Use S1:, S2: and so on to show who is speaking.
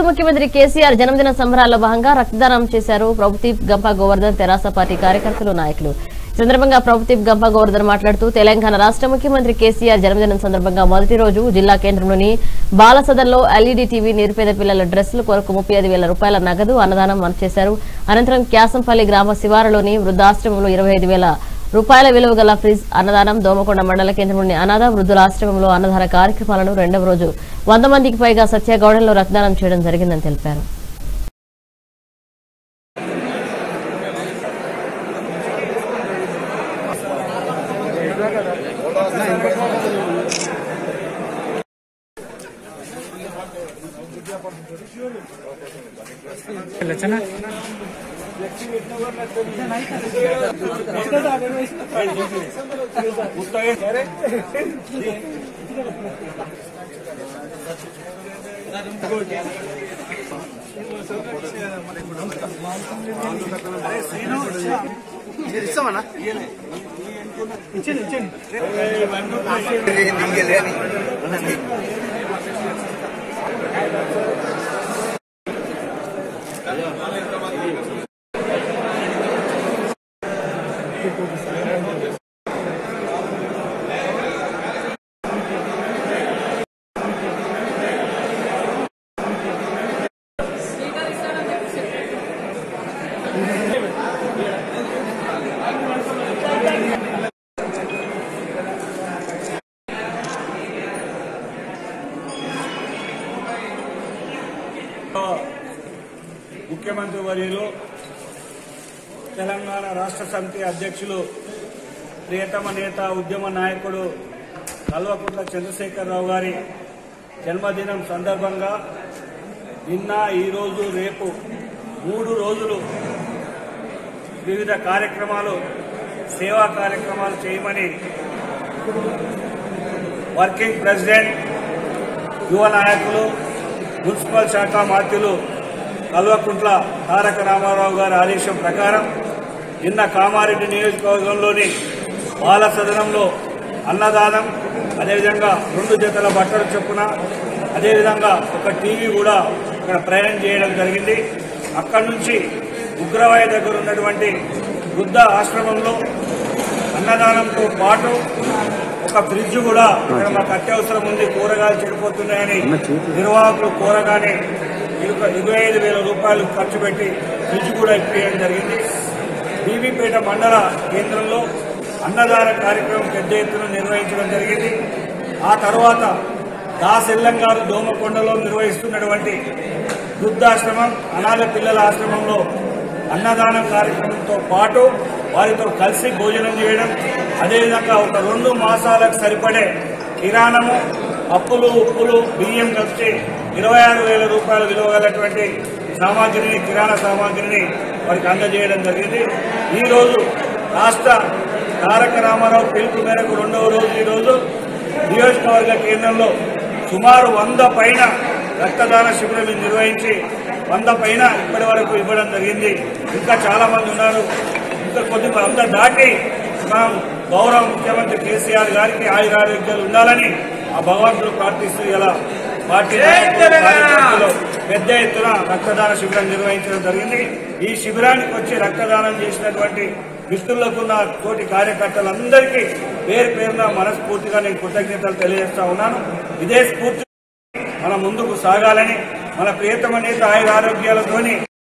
S1: ముఖ్యమంత్రి కేసీఆర్ జన్మదిన సంబరాల్లో భాగంగా రక్తదానం చేశారు ప్రభుతీప్ గంప గోవర్ధన్ తెరాస పార్టీ కార్యకర్తలు నాయకులు ఈ సందర్భంగా ప్రభుతీప్ గంప గోవర్ధన్ మాట్లాడుతూ తెలంగాణ రాష్ట్ర ముఖ్యమంత్రి కేసీఆర్ జన్మదినం సందర్భంగా మొదటి రోజు జిల్లా కేంద్రంలోని బాలసదన్లో ఎల్ఈడీ టీవీ నిరుపేద పిల్లల డ్రెస్సుల కొరకు ముప్పై ఐదు వేల రూపాయల నగదు అన్నదానం చేశారు అనంతరం క్యాసంపల్లి గ్రామ శివారులోని వృద్ధాశ్రమంలో ఇరవై ఐదు వేల రూపాయల విలువ గల ఫ్రిజ్ అన్నదానం దోమకొండ మండల కేంద్రంలోని అనాథ వృద్ధుల ఆశ్రమంలో అన్నదాన కార్యక్రమాలను రెండవ రోజు వంద మందికి పైగా సత్యగౌడంలో రక్తదానం చేయడం జరిగిందని తెలిపారు
S2: లచ్చనా
S3: ముఖ్యమంత్రి వర్యులు తెలంగాణ రాష్ట్ర సమితి అధ్యక్షులు ప్రియతమ నేత ఉద్యమ నాయకుడు కల్వకుంట్ల చంద్రశేఖరరావు గారి జన్మదినం సందర్భంగా నిన్న ఈరోజు రేపు మూడు రోజులు వివిధ కార్యక్రమాలు సేవా కార్యక్రమాలు చేయమని వర్కింగ్ ప్రెసిడెంట్ యువ నాయకులు మున్సిపల్ శాఖ మాత్యులు కల్వకుంట్ల తారక రామారావు గారి ఆదేశం ప్రకారం నిన్న కామారెడ్డి నియోజకవర్గంలోని బాల సదనంలో అన్నదానం అదేవిధంగా రెండు జతల బట్టలు చొప్పున అదేవిధంగా ఒక టీవీ కూడా ఇక్కడ ప్రయాణం చేయడం జరిగింది అక్కడి నుంచి ఉగ్రవాయ దగ్గర ఉన్నటువంటి వృద్ధ ఆశ్రమంలో అన్నదానంతో పాటు ఒక ఫ్రిడ్జ్ కూడా ఇక్కడ మాకు అత్యవసరం ఉంది కూరగాయలు చెడిపోతున్నాయని నిర్వాహకులు కోరగానే ఇరుక- ఇరవై ఐదు వేల రూపాయలు ఖర్చు పెట్టి ఫ్రిడ్జ్ కూడా ఇప్పించడం జరిగింది బీబీపేట మండల కేంద్రంలో అన్నదాన కార్యక్రమం పెద్ద ఎత్తున నిర్వహించడం జరిగింది ఆ తర్వాత దాస్ ఎల్లం గారు దోమకొండలో నిర్వహిస్తున్నటువంటి వృద్ధాశ్రమం అనాథ పిల్లల ఆశ్రమంలో అన్నదానం కార్యక్రమంతో పాటు వారితో కలిసి భోజనం చేయడం అదేవిధంగా ఒక రెండు మాసాలకు సరిపడే కిరాణము అప్పులు ఉప్పులు బియ్యం కలిసి ఇరవై ఆరు వేల రూపాయల విలువ గలటువంటి సామాగ్రిని కిరాణా సామాగ్రిని వారికి అందజేయడం జరిగింది ఈ రోజు రాష్ట్ర తారక రామారావు పిలుపు మేరకు రెండవ రోజు ఈ రోజు నియోజకవర్గ కేంద్రంలో సుమారు వంద పైన రక్తదాన శిబిరం నిర్వహించి వంద పైన ఇప్పటి వరకు ఇవ్వడం జరిగింది ఇంకా చాలా మంది ఉన్నారు ఇంకా కొద్ది వంద దాటి మనం గౌరవ ముఖ్యమంత్రి కేసీఆర్ గారికి ఆయురారోగ్యాలు ఉండాలని ఆ భగవంతుడు ప్రార్థిస్తూ ఇలా పార్టీ నాయకులు, కార్యకర్తలు పెద్ద ఎత్తున రక్తదాన శిబిరం నిర్వహించడం జరిగింది ఈ శిబిరానికి వచ్చి రక్తదానం చేసినటువంటి మిత్రులకు నా తోటి కార్యకర్తలందరికీ పేరు పేరున మనస్ఫూర్తిగా నేను కృతజ్ఞతలు తెలియజేస్తా ఉన్నాను ఇదే స్ఫూర్తి మన ముందుకు సాగాలని మన ప్రియతమ నేత ఆయుర ఆరోగ్యాలతోని